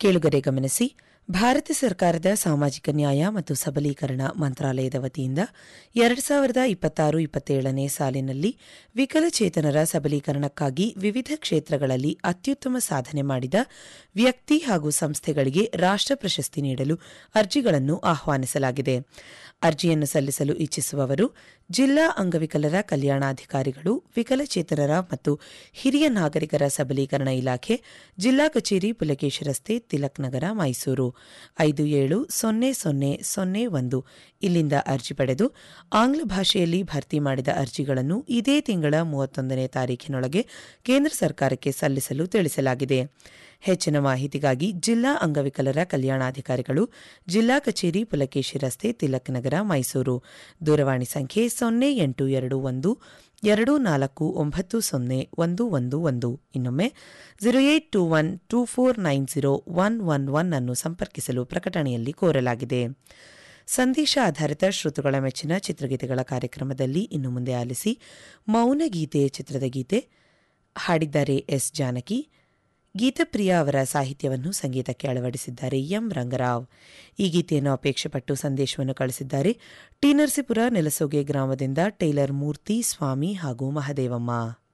ಕೇಳುಗರೆ ಗಮನಿಸಿ ಭಾರತ ಸರ್ಕಾರದ ಸಾಮಾಜಿಕ ನ್ಯಾಯ ಮತ್ತು ಸಬಲೀಕರಣ ಮಂತ್ರಾಲಯದ ವತಿಯಿಂದ ಎರಡು ಸಾವಿರದ ಇಪ್ಪತ್ತಾರು ಇಪ್ಪತ್ತೇಳನೇ ಸಾಲಿನಲ್ಲಿ ವಿಕಲಚೇತನರ ಸಬಲೀಕರಣಕ್ಕಾಗಿ ವಿವಿಧ ಕ್ಷೇತ್ರಗಳಲ್ಲಿ ಅತ್ಯುತ್ತಮ ಸಾಧನೆ ಮಾಡಿದ ವ್ಯಕ್ತಿ ಹಾಗೂ ಸಂಸ್ಥೆಗಳಿಗೆ ರಾಷ್ಟ್ರ ಪ್ರಶಸ್ತಿ ನೀಡಲು ಅರ್ಜಿಗಳನ್ನು ಆಹ್ವಾನಿಸಲಾಗಿದೆ ಅರ್ಜಿಯನ್ನು ಸಲ್ಲಿಸಲು ಇಚ್ಛಿಸುವವರು ಜಿಲ್ಲಾ ಅಂಗವಿಕಲರ ಕಲ್ಯಾಣಾಧಿಕಾರಿಗಳು ವಿಕಲಚೇತನರ ಮತ್ತು ಹಿರಿಯ ನಾಗರಿಕರ ಸಬಲೀಕರಣ ಇಲಾಖೆ ಜಿಲ್ಲಾ ಕಚೇರಿ ಪುಲಕೇಶ್ ರಸ್ತೆ ತಿಲಕ್ ನಗರ ಮೈಸೂರು ಐದು ಏಳು ಸೊನ್ನೆ ಸೊನ್ನೆ ಸೊನ್ನೆ ಒಂದು ಇಲ್ಲಿಂದ ಅರ್ಜಿ ಪಡೆದು ಆಂಗ್ಲ ಭಾಷೆಯಲ್ಲಿ ಭರ್ತಿ ಮಾಡಿದ ಅರ್ಜಿಗಳನ್ನು ಇದೇ ತಿಂಗಳ ಮೂವತ್ತೊಂದನೇ ತಾರೀಖಿನೊಳಗೆ ಕೇಂದ್ರ ಸರ್ಕಾರಕ್ಕೆ ಸಲ್ಲಿಸಲು ತಿಳಿಸಲಾಗಿದೆ ಹೆಚ್ಚಿನ ಮಾಹಿತಿಗಾಗಿ ಜಿಲ್ಲಾ ಅಂಗವಿಕಲರ ಕಲ್ಯಾಣಾಧಿಕಾರಿಗಳು ಜಿಲ್ಲಾ ಕಚೇರಿ ಪುಲಕೇಶಿ ರಸ್ತೆ ತಿಲಕ್ ನಗರ ಮೈಸೂರು ದೂರವಾಣಿ ಸಂಖ್ಯೆ ಸೊನ್ನೆ ಎಂಟು ಎರಡು ಒಂದು ಎರಡು ನಾಲ್ಕು ಒಂಬತ್ತು ಸೊನ್ನೆ ಒಂದು ಒಂದು ಒಂದು ಇನ್ನೊಮ್ಮೆ zero eight two one two four nine zero one one one ಅನ್ನು ಸಂಪರ್ಕಿಸಲು ಪ್ರಕಟಣೆಯಲ್ಲಿ ಕೋರಲಾಗಿದೆ ಸಂದೇಶ ಆಧಾರಿತ ಶ್ರೋತೃಗಳ ಮೆಚ್ಚಿನ ಚಿತ್ರಗೀತೆಗಳ ಕಾರ್ಯಕ್ರಮದಲ್ಲಿ ಇನ್ನು ಮುಂದೆ ಆಲಿಸಿ ಮೌನ ಗೀತೆ ಚಿತ್ರದ ಗೀತೆ ಹಾಡಿದ್ದಾರೆ ಎಸ್ ಜಾನಕಿ ಗೀತಪ್ರಿಯ ಅವರ ಸಾಹಿತ್ಯವನ್ನು ಸಂಗೀತಕ್ಕೆ ಅಳವಡಿಸಿದ್ದಾರೆ ಎಂ ರಂಗರಾವ್ ಈ ಗೀತೆಯನ್ನು ಅಪೇಕ್ಷೆಪಟ್ಟು ಸಂದೇಶವನ್ನು ಕಳಿಸಿದ್ದಾರೆ ಟಿ ನರಸೀಪುರ ನೆಲಸೋಗೆ ಗ್ರಾಮದಿಂದ ಟೈಲರ್ ಮೂರ್ತಿ ಸ್ವಾಮಿ ಹಾಗೂ ಮಹದೇವಮ್ಮ